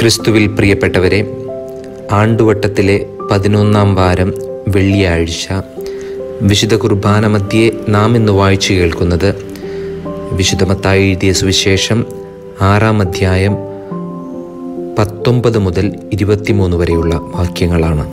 ക്രിസ്തുവിൽ പ്രിയപ്പെട്ടവരെ ആണ്ടുവട്ടത്തിലെ പതിനൊന്നാം വാരം വെള്ളിയാഴ്ച വിശുദ്ധ കുർബാന മധ്യേ നാം ഇന്ന് വായിച്ചു കേൾക്കുന്നത് വിശുദ്ധമത്തായി എഴുതിയ സുവിശേഷം ആറാം അധ്യായം പത്തൊമ്പത് മുതൽ ഇരുപത്തിമൂന്ന് വരെയുള്ള വാക്യങ്ങളാണ്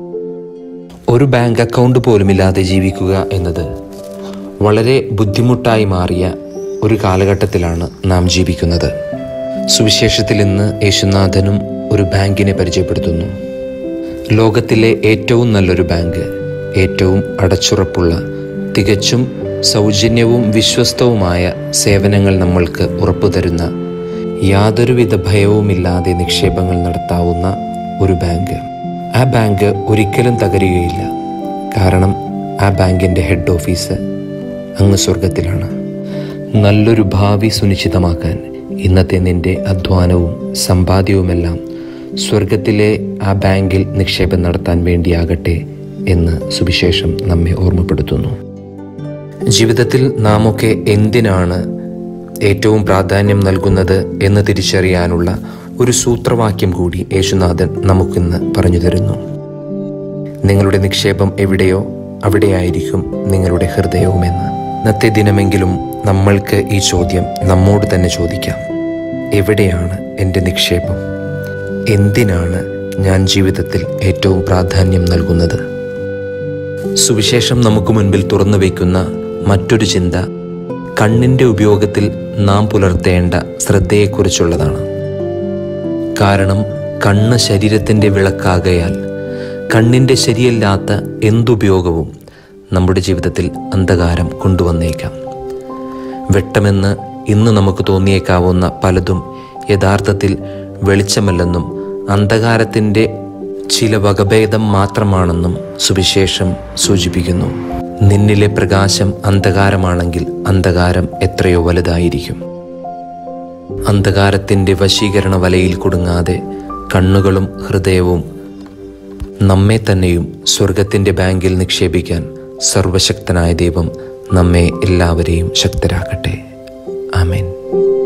ഒരു ബാങ്ക് അക്കൗണ്ട് പോലുമില്ലാതെ ജീവിക്കുക എന്നത് വളരെ ബുദ്ധിമുട്ടായി മാറിയ ഒരു കാലഘട്ടത്തിലാണ് നാം ജീവിക്കുന്നത് സുവിശേഷത്തിൽ ഇന്ന് യേശുനാഥനും ഒരു ബാങ്കിനെ പരിചയപ്പെടുത്തുന്നു ലോകത്തിലെ ഏറ്റവും നല്ലൊരു ബാങ്ക് ഏറ്റവും അടച്ചുറപ്പുള്ള തികച്ചും സൗജന്യവും വിശ്വസ്തവുമായ സേവനങ്ങൾ നമ്മൾക്ക് ഉറപ്പു തരുന്ന യാതൊരുവിധ ഭയവുമില്ലാതെ നിക്ഷേപങ്ങൾ നടത്താവുന്ന ഒരു ബാങ്ക് ആ ബാങ്ക് ഒരിക്കലും തകരുകയില്ല കാരണം ആ ബാങ്കിൻ്റെ ഹെഡ് ഓഫീസ് അങ്ങ് സ്വർഗത്തിലാണ് നല്ലൊരു ഭാവി സുനിശ്ചിതമാക്കാൻ ഇന്നത്തെ നിന്റെ അധ്വാനവും സമ്പാദ്യവുമെല്ലാം സ്വർഗത്തിലെ ആ ബാങ്കിൽ നിക്ഷേപം നടത്താൻ വേണ്ടിയാകട്ടെ എന്ന് സുവിശേഷം നമ്മെ ഓർമ്മപ്പെടുത്തുന്നു ജീവിതത്തിൽ നാമൊക്കെ എന്തിനാണ് ഏറ്റവും പ്രാധാന്യം നൽകുന്നത് എന്ന് തിരിച്ചറിയാനുള്ള ഒരു സൂത്രവാക്യം കൂടി യേശുനാഥൻ നമുക്കിന്ന് പറഞ്ഞു തരുന്നു നിങ്ങളുടെ നിക്ഷേപം എവിടെയോ അവിടെയായിരിക്കും നിങ്ങളുടെ ഹൃദയവുമെന്ന് ഇന്നത്തെ ദിനമെങ്കിലും നമ്മൾക്ക് ഈ ചോദ്യം നമ്മോട് തന്നെ ചോദിക്കാം എവിടെയാണ് എൻ്റെ നിക്ഷേപം എന്തിനാണ് ഞാൻ ജീവിതത്തിൽ ഏറ്റവും പ്രാധാന്യം നൽകുന്നത് സുവിശേഷം നമുക്ക് മുൻപിൽ തുറന്നു വയ്ക്കുന്ന മറ്റൊരു ചിന്ത കണ്ണിൻ്റെ ഉപയോഗത്തിൽ നാം പുലർത്തേണ്ട ശ്രദ്ധയെക്കുറിച്ചുള്ളതാണ് കാരണം കണ്ണ് ശരീരത്തിൻ്റെ വിളക്കാകയാൽ കണ്ണിൻ്റെ ശരിയല്ലാത്ത എന്തുപയോഗവും നമ്മുടെ ജീവിതത്തിൽ അന്ധകാരം കൊണ്ടുവന്നേക്കാം വെട്ടമെന്ന് ഇന്ന് നമുക്ക് തോന്നിയേക്കാവുന്ന പലതും യഥാർത്ഥത്തിൽ വെളിച്ചമല്ലെന്നും അന്ധകാരത്തിൻ്റെ ചില വകഭേദം മാത്രമാണെന്നും സുവിശേഷം സൂചിപ്പിക്കുന്നു നിന്നിലെ പ്രകാശം അന്ധകാരമാണെങ്കിൽ അന്ധകാരം എത്രയോ വലുതായിരിക്കും അന്ധകാരത്തിൻ്റെ വശീകരണ വലയിൽ കുടുങ്ങാതെ കണ്ണുകളും ഹൃദയവും നമ്മെ തന്നെയും സ്വർഗത്തിൻ്റെ ബാങ്കിൽ നിക്ഷേപിക്കാൻ സർവശക്തനായ ദൈവം നമ്മെ എല്ലാവരെയും ശക്തരാക്കട്ടെ ആമേൻ